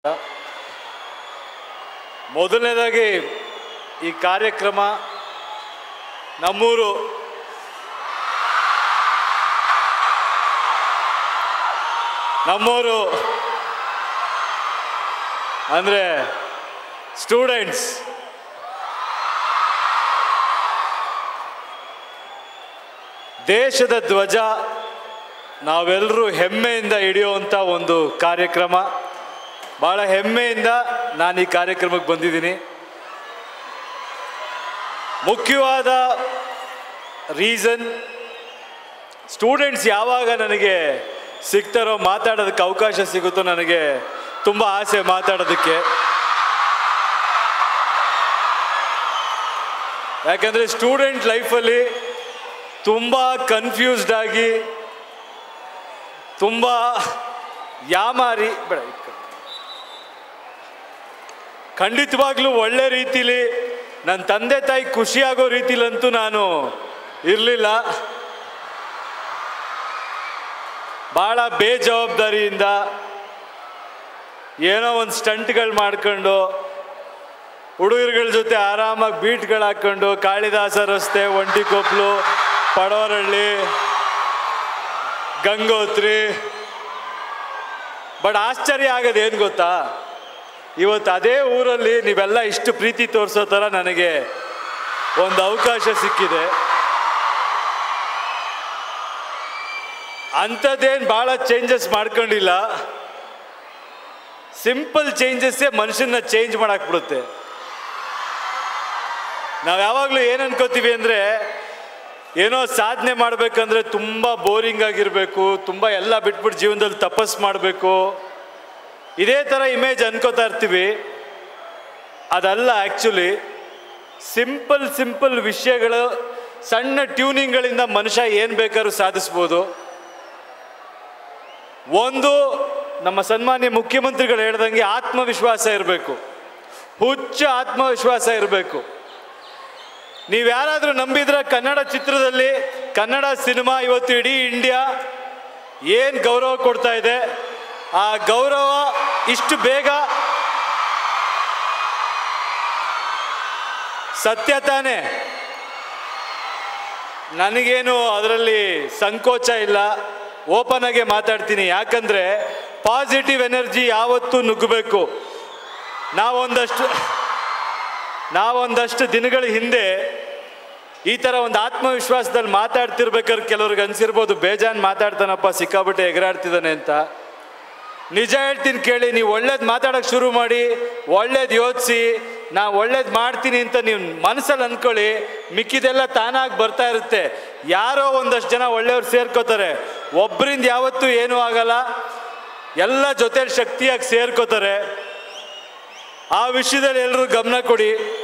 ಮೊದಲನೇದಾಗಿ ಈ ಕಾರ್ಯಕ್ರಮ ನಮ್ಮೂರು ನಮ್ಮೂರು ಅಂದರೆ ಸ್ಟೂಡೆಂಟ್ಸ್ ದೇಶದ ಧ್ವಜ ನಾವೆಲ್ಲರೂ ಹೆಮ್ಮೆಯಿಂದ ಹಿಡಿಯುವಂಥ ಒಂದು ಕಾರ್ಯಕ್ರಮ ಭಾಳ ಹೆಮ್ಮೆಯಿಂದ ನಾನು ಈ ಕಾರ್ಯಕ್ರಮಕ್ಕೆ ಬಂದಿದ್ದೀನಿ ಮುಖ್ಯವಾದ ರೀಸನ್ ಸ್ಟೂಡೆಂಟ್ಸ್ ಯಾವಾಗ ನನಗೆ ಸಿಗ್ತಾರೋ ಮಾತಾಡೋದಕ್ಕೆ ಅವಕಾಶ ಸಿಗುತ್ತೋ ನನಗೆ ತುಂಬ ಆಸೆ ಮಾತಾಡೋದಕ್ಕೆ ಯಾಕಂದರೆ ಸ್ಟೂಡೆಂಟ್ ಲೈಫಲ್ಲಿ ತುಂಬ ಕನ್ಫ್ಯೂಸ್ಡ್ ಆಗಿ ತುಂಬ ಯಾಮಾರಿ ಬೇಡ ಈ ಕಡೆ. ಖಂಡಿತವಾಗ್ಲೂ ಒಳ್ಳೆ ರೀತಿಲಿ ನನ್ನ ತಂದೆ ತಾಯಿ ಖುಷಿಯಾಗೋ ರೀತಿಲಂತೂ ನಾನು ಇರಲಿಲ್ಲ ಭಾಳ ಬೇಜವಾಬ್ದಾರಿಯಿಂದ ಏನೋ ಒಂದು ಸ್ಟಂಟ್ಗಳು ಮಾಡ್ಕೊಂಡು ಹುಡುಗರುಗಳ ಜೊತೆ ಆರಾಮಾಗಿ ಬೀಟ್ಗಳು ಹಾಕ್ಕೊಂಡು ಕಾಳಿದಾಸ ರಸ್ತೆ ಒಂಟಿಕೊಪ್ಲು ಪಡವರಹಳ್ಳಿ ಗಂಗೋತ್ರಿ ಬಟ್ ಆಶ್ಚರ್ಯ ಆಗೋದು ಏನು ಗೊತ್ತಾ ಇವತ್ತು ಅದೇ ಊರಲ್ಲಿ ನೀವೆಲ್ಲ ಇಷ್ಟು ಪ್ರೀತಿ ತೋರಿಸೋ ಥರ ನನಗೆ ಒಂದು ಅವಕಾಶ ಸಿಕ್ಕಿದೆ ಅಂಥದ್ದೇನು ಭಾಳ ಚೇಂಜಸ್ ಮಾಡ್ಕೊಂಡಿಲ್ಲ ಸಿಂಪಲ್ ಚೇಂಜಸ್ಸೇ ಮನುಷ್ಯನ ಚೇಂಜ್ ಮಾಡಾಕ್ಬಿಡುತ್ತೆ ನಾವು ಯಾವಾಗಲೂ ಏನು ಅನ್ಕೋತೀವಿ ಅಂದರೆ ಏನೋ ಸಾಧನೆ ಮಾಡಬೇಕಂದ್ರೆ ತುಂಬ ಬೋರಿಂಗ್ ಆಗಿರಬೇಕು ತುಂಬ ಎಲ್ಲ ಬಿಟ್ಬಿಟ್ಟು ಜೀವನದಲ್ಲಿ ತಪಸ್ ಮಾಡಬೇಕು ಇದೇ ಥರ ಇಮೇಜ್ ಅನ್ಕೋತಾ ಇರ್ತೀವಿ ಅದಲ್ಲ ಆ್ಯಕ್ಚುಲಿ ಸಿಂಪಲ್ ಸಿಂಪಲ್ ವಿಷಯಗಳು ಸಣ್ಣ ಟ್ಯೂನಿಂಗ್ಗಳಿಂದ ಮನುಷ್ಯ ಏನು ಬೇಕಾದ್ರೂ ಸಾಧಿಸ್ಬೋದು ಒಂದು ನಮ್ಮ ಸನ್ಮಾನ್ಯ ಮುಖ್ಯಮಂತ್ರಿಗಳು ಹೇಳ್ದಂಗೆ ಆತ್ಮವಿಶ್ವಾಸ ಇರಬೇಕು ಹುಚ್ಚ ಆತ್ಮವಿಶ್ವಾಸ ಇರಬೇಕು ನೀವು ಯಾರಾದರೂ ನಂಬಿದ್ರೆ ಕನ್ನಡ ಚಿತ್ರದಲ್ಲಿ ಕನ್ನಡ ಸಿನಿಮಾ ಇವತ್ತು ಇಡೀ ಇಂಡಿಯಾ ಏನು ಗೌರವ ಕೊಡ್ತಾ ಇದೆ ಆ ಗೌರವ ಇಷ್ಟು ಬೇಗ ಸತ್ಯ ತಾನೇ ನನಗೇನು ಅದರಲ್ಲಿ ಸಂಕೋಚ ಇಲ್ಲ ಓಪನ್ ಆಗಿ ಮಾತಾಡ್ತೀನಿ ಯಾಕಂದ್ರೆ ಪಾಸಿಟಿವ್ ಎನರ್ಜಿ ಯಾವತ್ತೂ ನುಗ್ಗಬೇಕು ನಾವೊಂದಷ್ಟು ನಾವೊಂದಷ್ಟು ದಿನಗಳ ಹಿಂದೆ ಈ ಥರ ಒಂದು ಆತ್ಮವಿಶ್ವಾಸದಲ್ಲಿ ಮಾತಾಡ್ತಿರ್ಬೇಕಾದ್ರೆ ಕೆಲವ್ರಿಗೆ ಅನ್ಸಿರ್ಬೋದು ಬೇಜಾನ್ ಮಾತಾಡ್ತಾನಪ್ಪ ಸಿಕ್ಕಾಬಿಟ್ಟೆ ಎಗರಾಡ್ತಿದ್ದಾನೆ ಅಂತ ನಿಜ ಹೇಳ್ತೀನಿ ಕೇಳಿ ನೀವು ಒಳ್ಳೇದು ಮಾತಾಡೋಕೆ ಶುರು ಮಾಡಿ ಒಳ್ಳೇದು ಯೋಚಿಸಿ ನಾ ಒಳ್ಳೇದು ಮಾಡ್ತೀನಿ ಅಂತ ನೀವು ಮನಸ್ಸಲ್ಲಿ ಅಂದ್ಕೊಳ್ಳಿ ಮಿಕ್ಕಿದೆಲ್ಲ ತಾನಾಗಿ ಬರ್ತಾ ಇರುತ್ತೆ ಯಾರೋ ಒಂದಷ್ಟು ಜನ ಒಳ್ಳೆಯವ್ರು ಸೇರ್ಕೋತಾರೆ ಒಬ್ಬರಿಂದ ಯಾವತ್ತೂ ಏನೂ ಆಗಲ್ಲ ಎಲ್ಲ ಜೊತೆಲಿ ಶಕ್ತಿಯಾಗಿ ಸೇರ್ಕೋತಾರೆ ಆ ವಿಷಯದಲ್ಲಿ ಎಲ್ಲರೂ ಗಮನ ಕೊಡಿ